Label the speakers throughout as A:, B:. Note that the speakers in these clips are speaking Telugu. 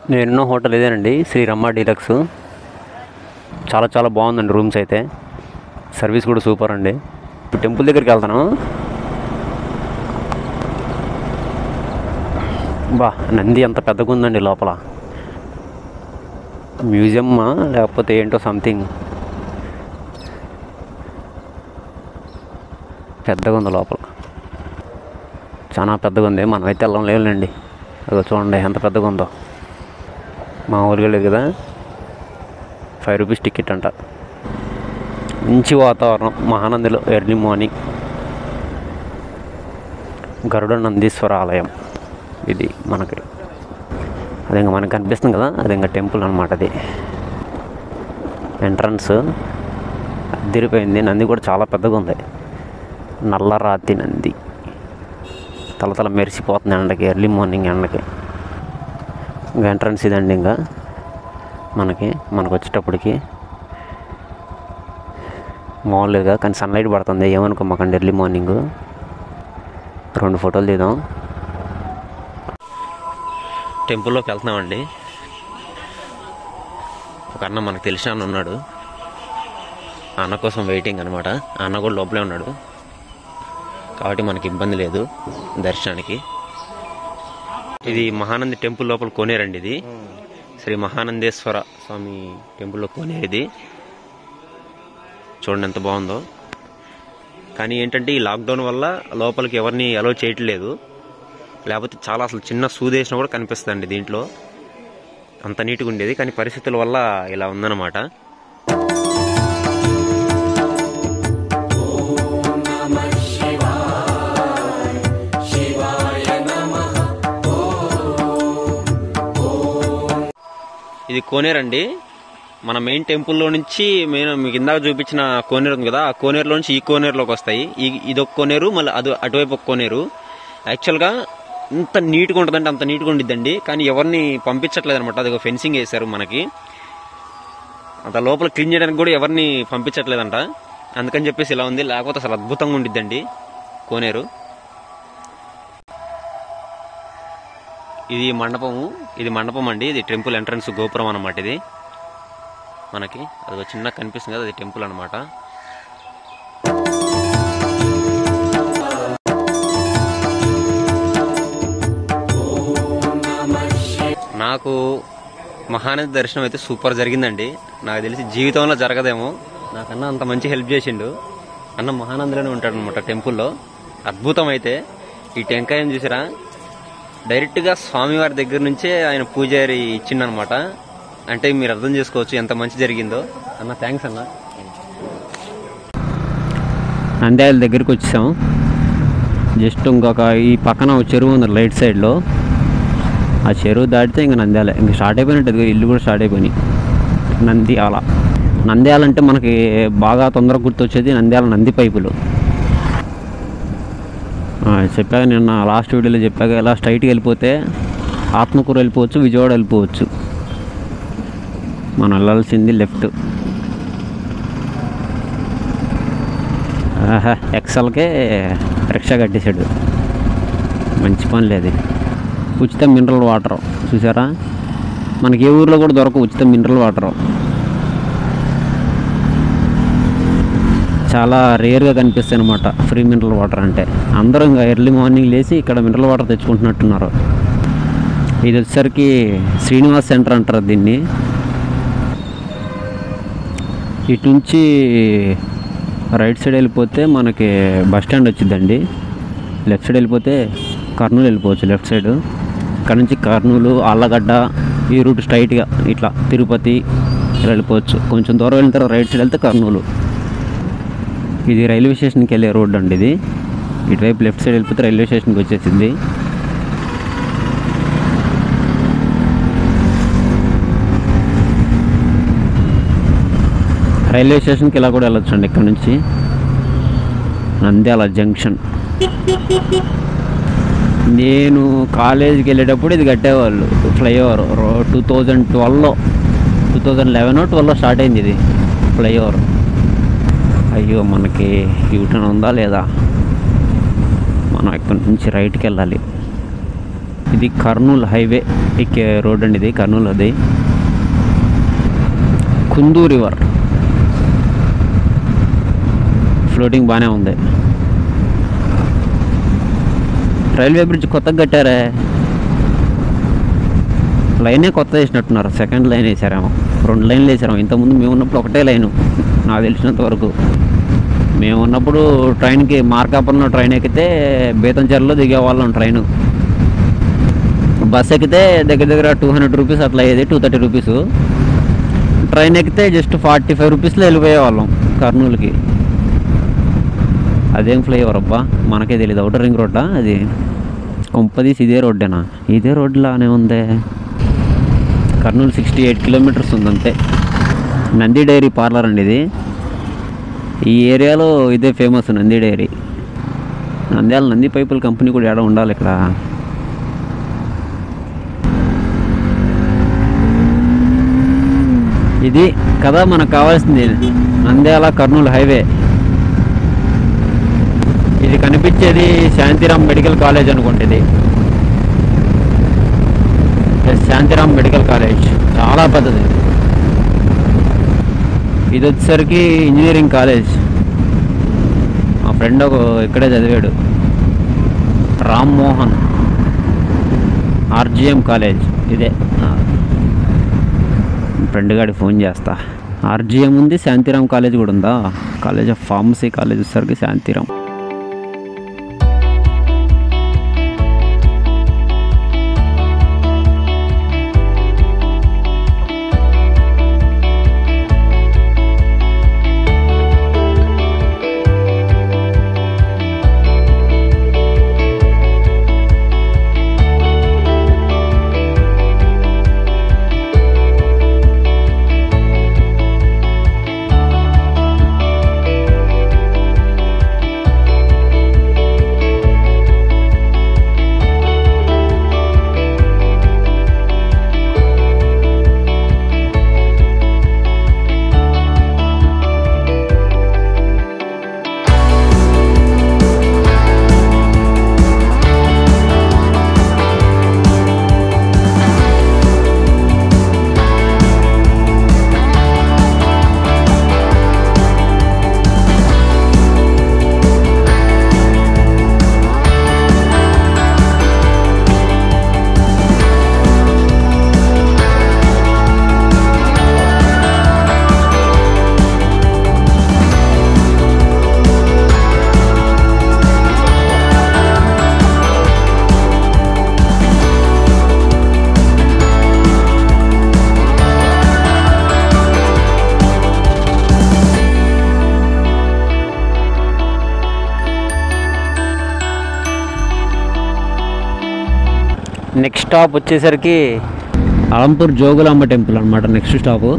A: నేనున్న హోటల్ ఇదేనండి శ్రీ రమ్మ డీలక్స్ చాలా చాలా బాగుందండి రూమ్స్ అయితే సర్వీస్ కూడా సూపర్ అండి ఇప్పుడు టెంపుల్ దగ్గరికి వెళ్తాను బా నంది ఎంత పెద్దగా ఉందండి లోపల మ్యూజియమ్మా లేకపోతే ఏంటో సంథింగ్ పెద్దగా ఉంది లోపల చాలా పెద్దగా ఉంది మనమైతే వెళ్ళం లేవులేండి అదో చూడండి ఎంత పెద్దగా ఉందో మామూలుగా లేదు కదా ఫైవ్ రూపీస్ టికెట్ అంట మంచి వాతావరణం మహానందిలో ఎర్లీ మార్నింగ్ గరుడ నందీశ్వర ఆలయం ఇది మనకి అది ఇంకా మనకు కనిపిస్తుంది కదా అది ఇంకా టెంపుల్ అనమాట అది ఎంట్రన్స్ అదిరిపోయింది నంది కూడా చాలా పెద్దగా ఉంది నల్లరాతి నంది తలతల మెరిసిపోతుంది ఎండకి ఎర్లీ మార్నింగ్ ఎండకి ఇంకా ఎంట్రన్స్ ఇదండి ఇంకా మనకి మనకు వచ్చేటప్పటికి మామూలుగా కానీ సన్లైట్ పడుతుంది ఏమనుకోమాకండి ఎర్లీ మార్నింగ్ రెండు ఫోటోలు తీద్దాం టెంపుల్లోకి వెళ్తున్నామండి ఒక అన్న మనకు తెలిసిన అన్న ఉన్నాడు ఆ అన్న కోసం వెయిటింగ్ అనమాట ఆ అన్న కూడా లోపలే ఉన్నాడు కాబట్టి మనకి ఇబ్బంది లేదు దర్శనానికి ఇది మహానంది టెంపుల్ లోపల కోనేరండి ఇది శ్రీ మహానందేశ్వర స్వామి టెంపుల్లో కోనేరు ఇది చూడండి ఎంత బాగుందో కానీ ఏంటంటే ఈ లాక్డౌన్ వల్ల లోపలికి ఎవరిని అలో చేయట్లేదు లేకపోతే చాలా అసలు చిన్న సూదేసినా కూడా కనిపిస్తుందండి దీంట్లో అంత నీట్గా ఉండేది కానీ పరిస్థితుల వల్ల ఇలా ఉందన్నమాట ఇది కోనేరండి మన మెయిన్ టెంపుల్లో నుంచి మెయిన్ మీకు ఇందాక చూపించిన కోనేరు ఉంది కదా ఆ కోనేరులో నుంచి ఈ కోనేరులోకి వస్తాయి ఈ ఇదొక కోనేరు మళ్ళీ అది అటువైపు ఒక కోనేరు యాక్చువల్గా ఇంత నీట్గా ఉంటుందంటే అంత నీట్గా ఉండిద్దండి కానీ ఎవరిని పంపించట్లేదు అనమాట అది ఒక ఫెన్సింగ్ వేశారు మనకి అంత లోపల క్లీన్ చేయడానికి కూడా ఎవరిని పంపించట్లేదంట అందుకని చెప్పేసి ఇలా ఉంది లేకపోతే అసలు అద్భుతంగా ఉండిద్దండి కోనేరు ఇది మండపము ఇది మండపం అండి ఇది టెంపుల్ ఎంట్రన్స్ గోపురం అన్నమాట ఇది మనకి అది ఒక చిన్న కనిపిస్తుంది కదా అది టెంపుల్ అన్నమాట నాకు మహానది దర్శనం అయితే సూపర్ జరిగిందండి నాకు తెలిసి జీవితంలో జరగదేమో నాకన్నా అంత మంచి హెల్ప్ చేసిండు అన్న మహానందిలోనే ఉంటాడు అనమాట టెంపుల్లో అద్భుతం అయితే ఈ టెంకాయని చూసారా డైరెక్ట్గా స్వామివారి దగ్గర నుంచే ఆయన పూజారి ఇచ్చిండనమాట అంటే మీరు అర్థం చేసుకోవచ్చు ఎంత మంచి జరిగిందో అన్న థ్యాంక్స్ అన్న నంద్యాల దగ్గరికి వచ్చాం జస్ట్ ఇంకొక ఈ పక్కన ఒక చెరువు ఉంది రైట్ సైడ్లో ఆ చెరువు దాటితే ఇంకా నంద్యాల ఇంకా స్టార్ట్ అయిపోయినట్టు ఇదిగో ఇల్లు కూడా స్టార్ట్ అయిపోయినాయి నంద్యాల నంద్యాల అంటే మనకి బాగా తొందరగా గుర్తొచ్చేది నంద్యాల నంది పైపులు ఆ, చెప్పాక నిన్న లాస్ట్ వీడియోలో చెప్పాక ఇలా స్ట్రైట్కి వెళ్ళిపోతే ఆత్మకూరు వెళ్ళిపోవచ్చు విజయవాడ వెళ్ళిపోవచ్చు మనం వెళ్ళాల్సింది లెఫ్ట్ ఆహా ఎక్సల్కే రిక్షా కట్టేశాడు మంచి పని లేదు ఉచిత మినరల్ వాటర్ చూసారా మనకి ఏ ఊర్లో కూడా దొరకవు ఉచిత మినరల్ వాటర్ చాలా రేర్గా కనిపిస్తాయి అనమాట ఫ్రీ మినరల్ వాటర్ అంటే అందరూ ఇంకా ఎర్లీ మార్నింగ్ లేచి ఇక్కడ మినరల్ వాటర్ తెచ్చుకుంటున్నట్టున్నారు ఇది వచ్చేసరికి శ్రీనివాస్ సెంటర్ అంటారు దీన్ని ఇటు నుంచి రైట్ సైడ్ వెళ్ళిపోతే మనకి బస్ స్టాండ్ వచ్చిందండి లెఫ్ట్ సైడ్ వెళ్ళిపోతే కర్నూలు వెళ్ళిపోవచ్చు లెఫ్ట్ సైడ్ ఇక్కడ నుంచి కర్నూలు ఆళ్ళగడ్డ ఈ రూట్ స్ట్రైట్గా ఇట్లా తిరుపతి ఇలా వెళ్ళిపోవచ్చు కొంచెం దూరం వెళ్ళిన తర్వాత రైట్ సైడ్ వెళ్తే కర్నూలు ఇది రైల్వే స్టేషన్కి వెళ్ళే రోడ్ అండి ఇది ఇటువైపు లెఫ్ట్ సైడ్ వెళ్ళిపోతే రైల్వే స్టేషన్కి వచ్చేసింది రైల్వే స్టేషన్కి ఇలా కూడా వెళ్ళొచ్చు అండి ఇక్కడ నుంచి నంద్యాల జంక్షన్ నేను కాలేజీకి వెళ్ళేటప్పుడు ఇది కట్టేవాళ్ళు ఫ్లైఓవర్ టూ థౌజండ్ ట్వెల్వ్లో టూ థౌజండ్ లెవెన్ ట్వెల్వ్లో స్టార్ట్ అయింది ఇది ఫ్లైఓవర్ అయ్యో మనకి యూటర్న్ ఉందా లేదా మనం ఇక్కడి నుంచి రైట్కి వెళ్ళాలి ఇది కర్నూలు హైవే ఎక్కే రోడ్ అండి ఇది కర్నూలు అది కుందూ రివర్ ఫ్లోటింగ్ బాగానే ఉంది రైల్వే బ్రిడ్జ్ కొత్తగా కట్టారే లైనే కొత్త వేసినట్టున్నారు సెకండ్ లైన్ వేసారేమో రెండు లైన్లు వేసారేమో ఇంతకుముందు మేము ఉన్నప్పుడు ఒకటే లైను నాకు తెలిసినంత వరకు మేము ఉన్నప్పుడు ట్రైన్కి మార్కాపురంలో ట్రైన్ ఎక్కితే బేతంచెరలో దిగేవాళ్ళం ట్రైన్ బస్ ఎక్కితే దగ్గర దగ్గర టూ హండ్రెడ్ రూపీస్ అట్లా అయ్యేది టూ థర్టీ రూపీస్ ట్రైన్ ఎక్కితే జస్ట్ ఫార్టీ ఫైవ్ రూపీస్లో వెళ్ళిపోయేవాళ్ళం కర్నూలుకి అదేం ఫ్లైఓవర్ అబ్బా మనకే తెలియదు అవుటర్ రింగ్ రోడ్డా అది కొంపదీసి ఇదే రోడ్డేనా ఇదే రోడ్లానే ఉందే కర్నూలు సిక్స్టీ ఎయిట్ కిలోమీటర్స్ ఉంది అంతే నంది డైరీ పార్లర్ అండి ఇది ఈ ఏరియాలో ఇదే ఫేమస్ నంది డైరీ నంద్యాల నంది పైపుల కంపెనీ కూడా ఏడ ఉండాలి ఇక్కడ ఇది కదా మనకు కావాల్సింది నంద్యాల కర్నూలు హైవే ఇది కనిపించేది శాంతిరామ్ మెడికల్ కాలేజ్ అనుకోండి ఇది ఎస్, శాంతిరామ్ మెడికల్ కాలేజ్ చాలా పెద్దది ఇది వచ్చేసరికి ఇంజనీరింగ్ కాలేజ్ మా ఫ్రెండ్ ఒక ఇక్కడే చదివాడు రామ్ మోహన్ ఆర్జిఎం కాలేజ్ ఇదే ఫ్రెండ్ గాడి ఫోన్ చేస్తా ఆర్జిఎం ఉంది శాంతిరామ్ కాలేజ్ కూడా ఉందా కాలేజ్ ఆఫ్ ఫార్మసీ కాలేజ్ వచ్చేసరికి శాంతిరామ్ నెక్స్ట్ స్టాప్ వచ్చేసరికి అలంపూర్ జోగులాంబ టెంపుల్ అనమాట నెక్స్ట్ స్టాప్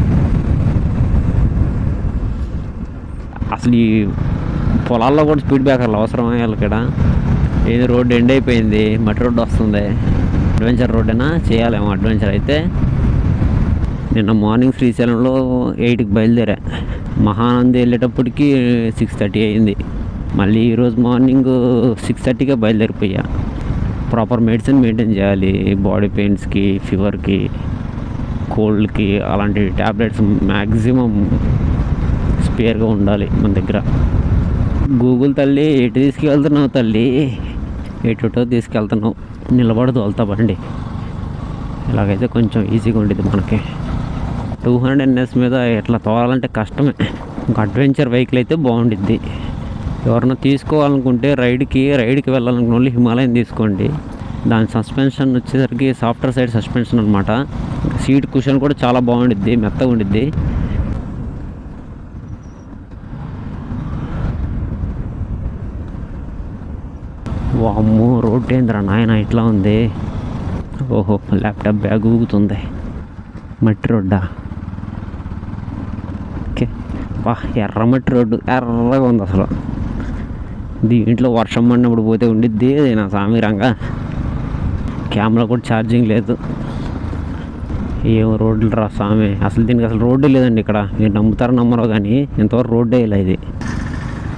A: అసలు ఈ పొలాల్లో కూడా స్పీడ్ బ్రేకర్లు అవసరమా ఇక్కడ ఏది రోడ్డు ఎండ్ అయిపోయింది మట్టి రోడ్డు వస్తుంది అడ్వెంచర్ రోడ్డేనా చేయాలేమో అడ్వెంచర్ అయితే నిన్న మార్నింగ్ శ్రీశైలంలో ఎయిట్కి బయలుదేరా మహానంది వెళ్ళేటప్పటికి సిక్స్ థర్టీ అయింది మళ్ళీ ఈరోజు మార్నింగ్ సిక్స్ థర్టీకే బయలుదేరిపోయా ప్రాపర్ మెడిసిన్ మెయింటైన్ చేయాలి బాడీ పెయిన్స్కి ఫీవర్కి కోల్డ్కి అలాంటి ట్యాబ్లెట్స్ మ్యాక్సిమం స్పేర్గా ఉండాలి మన దగ్గర గూగుల్ తల్లి ఎటు తీసుకెళ్తున్నావు తల్లి ఎటుటో తీసుకెళ్తున్నావు నిలబడదు వెళ్తా బండి ఇలాగైతే కొంచెం ఈజీగా ఉండేది మనకి టూ హండ్రెడ్ ఎన్ఎస్ మీద ఎట్లా తోలాలంటే కష్టమే ఒక అడ్వెంచర్ వెహికల్ అయితే బాగుండిద్ది ఎవరన్నా తీసుకోవాలనుకుంటే రైడ్కి రైడ్కి వెళ్ళాలనుకున్న వాళ్ళు హిమాలయన్ తీసుకోండి దాని సస్పెన్షన్ వచ్చేసరికి సాఫ్ట్వేర్ సైడ్ సస్పెన్షన్ అనమాట సీట్ కుషన్ కూడా చాలా బాగుండిద్ది మెత్తగా ఉండిద్ది వామ్మో రోడ్ ఏంద్రా నాయన ఇట్లా ఉంది ఓహో ల్యాప్టాప్ బ్యాగ్ ఊగుతుంది మట్టి రోడ్డా ఓకే వా ఎర్ర మట్టి రోడ్డు ఎర్రగా ఉంది అసలు దీంట్లో వర్షం పడినప్పుడు పోతే ఉండిద్ది నా సామి రంగా కెమెరా కూడా ఛార్జింగ్ లేదు ఏం రోడ్లు రా సామి అసలు దీనికి అసలు రోడ్డు లేదండి ఇక్కడ మీరు నమ్ముతారో నమ్మరో కానీ ఇంతవరకు రోడ్డే ఇలా ఇది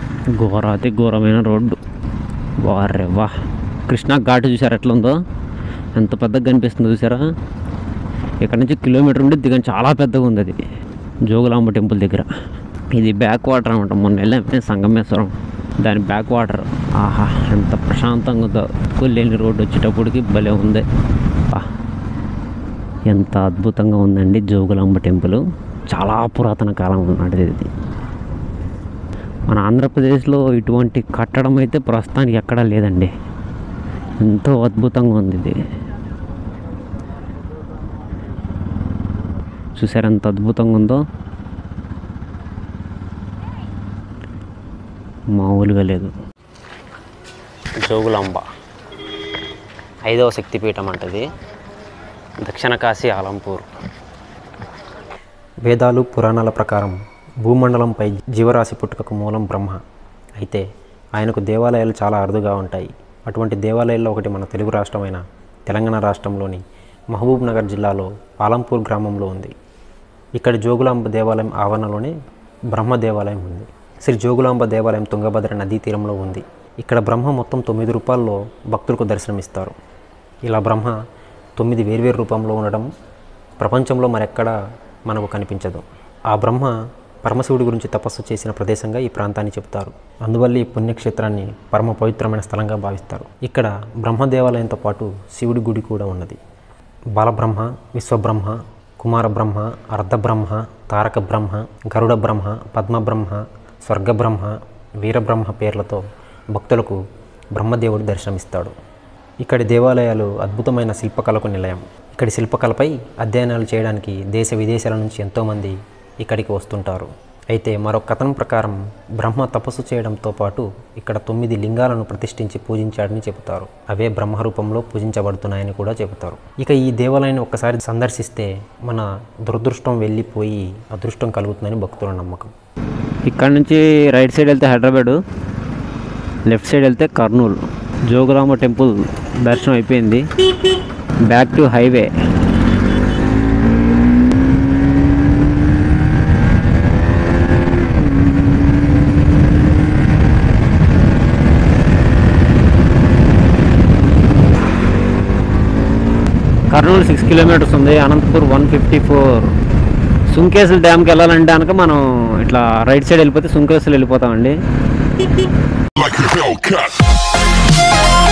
A: ఘోరాతి ఘోరమైన రోడ్డు వారే వా కృష్ణా ఘాట్ చూసారు ఎట్లా ఉందో ఎంత పెద్దగా కనిపిస్తుందో చూసారా ఇక్కడ నుంచి కిలోమీటర్ ఉండి కానీ చాలా పెద్దగా ఉంది అది జోగులాంబ టెంపుల్ దగ్గర ఇది బ్యాక్ వాటర్ అనమాట మొన్న వెళ్ళాం సంగమేశ్వరం దాని బ్యాక్ వాటర్ ఆహా ఎంత ప్రశాంతంగా ఉందో కొల్లేని రోడ్డు వచ్చేటప్పటికి భలే ఉంది బా ఎంత అద్భుతంగా ఉందండి జోగులాంబ టెంపుల్ చాలా పురాతన కాలం నాటిది ఇది మన ఆంధ్రప్రదేశ్లో ఇటువంటి కట్టడం అయితే ప్రస్తుతానికి ఎక్కడా లేదండి ఎంతో అద్భుతంగా ఉంది ఇది చూసారు ఎంత అద్భుతంగా ఉందో మామూలుగా లేదు జోగులాంబ ఐదవ శక్తిపీఠం అంటది దక్షిణ కాశీ ఆలంపూర్
B: వేదాలు పురాణాల ప్రకారం భూమండలంపై జీవరాశి పుట్టుకకు మూలం బ్రహ్మ అయితే ఆయనకు దేవాలయాలు చాలా అరుదుగా ఉంటాయి అటువంటి దేవాలయాల్లో ఒకటి మన తెలుగు రాష్ట్రమైన తెలంగాణ రాష్ట్రంలోని మహబూబ్ నగర్ జిల్లాలో ఆలంపూర్ గ్రామంలో ఉంది ఇక్కడి జోగులాంబ దేవాలయం ఆవరణలోనే బ్రహ్మ దేవాలయం ఉంది శ్రీ జోగులాంబ దేవాలయం తుంగభద్ర నదీ తీరంలో ఉంది ఇక్కడ బ్రహ్మ మొత్తం తొమ్మిది రూపాల్లో భక్తులకు దర్శనమిస్తారు ఇలా బ్రహ్మ తొమ్మిది వేర్వేరు రూపంలో ఉండడం ప్రపంచంలో మరెక్కడా మనకు కనిపించదు ఆ బ్రహ్మ పరమశివుడి గురించి తపస్సు చేసిన ప్రదేశంగా ఈ ప్రాంతాన్ని చెబుతారు అందువల్ల ఈ పుణ్యక్షేత్రాన్ని పరమ పవిత్రమైన స్థలంగా భావిస్తారు ఇక్కడ బ్రహ్మ దేవాలయంతో పాటు శివుడి గుడి కూడా ఉన్నది బాలబ్రహ్మ విశ్వబ్రహ్మ కుమారబ్రహ్మ అర్ధబ్రహ్మ తారక బ్రహ్మ గరుడ బ్రహ్మ పద్మబ్రహ్మ స్వర్గబ్రహ్మ వీరబ్రహ్మ పేర్లతో భక్తులకు బ్రహ్మదేవుడు దర్శనమిస్తాడు ఇక్కడి దేవాలయాలు అద్భుతమైన శిల్పకళకు నిలయం ఇక్కడి శిల్పకళపై అధ్యయనాలు చేయడానికి దేశ విదేశాల నుంచి ఎంతోమంది ఇక్కడికి వస్తుంటారు అయితే మరో కథనం ప్రకారం బ్రహ్మ తపస్సు చేయడంతో పాటు ఇక్కడ తొమ్మిది లింగాలను ప్రతిష్ఠించి పూజించాడని చెబుతారు అవే బ్రహ్మ రూపంలో పూజించబడుతున్నాయని కూడా చెబుతారు ఇక ఈ దేవాలయాన్ని ఒక్కసారి సందర్శిస్తే మన దురదృష్టం వెళ్ళిపోయి అదృష్టం కలుగుతుందని భక్తుల నమ్మకం
A: ఇక్కడ నుంచి రైట్ సైడ్ వెళ్తే హైదరాబాదు లెఫ్ట్ సైడ్ వెళ్తే కర్నూలు జోగులాంబ టెంపుల్ దర్శనం అయిపోయింది back to highway Kurnool six kilometres ఉంది Anantapur one fifty four Sunkesula డ్యామ్కి వెళ్ళాలంటే కనుక మనం ఇట్లా రైట్ సైడ్ వెళ్ళిపోతే సుంకేసులు వెళ్ళిపోతామండి
C: like a Hellcat.